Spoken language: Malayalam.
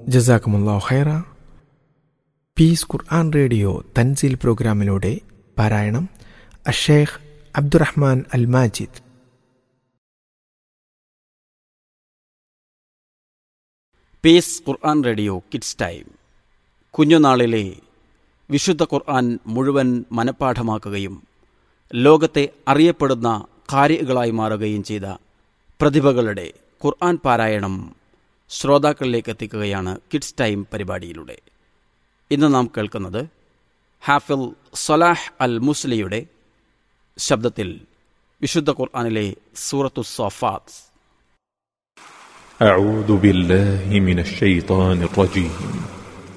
ജസാക്കുമുല്ലാ ഖൈറ പീസ് ഖുർആൻ റേഡിയോ തൻസീൽ പ്രോഗ്രാമിലൂടെ പാരായണം അഷേഖ് Abdurrahman Al Majid Peace Quran radio kids time കുഞ്ഞുനാളിലെ വിശുദ്ധ ഖുർആൻ മുഴുവൻ മനഃപ്പാഠമാക്കുകയും ലോകത്തെ അറിയപ്പെടുന്ന കാര്യങ്ങളായി മാറുകയും ചെയ്ത പ്രതിഭകളുടെ ഖുർആൻ പാരായണം ശ്രോതാക്കളിലേക്ക് എത്തിക്കുകയാണ് കിഡ്സ് ടൈം പരിപാടിയിലൂടെ ഇന്ന് നാം കേൾക്കുന്നത് ഹാഫിൽ സലാഹ് അൽ മുസ്ലിയുടെ ശബ്ദത്തിൽ വിശുദ്ധ ഖുർആനിലെ സൂറത്തു സോഫാത്ത് أعوذ بالله من الشيطان الرجيم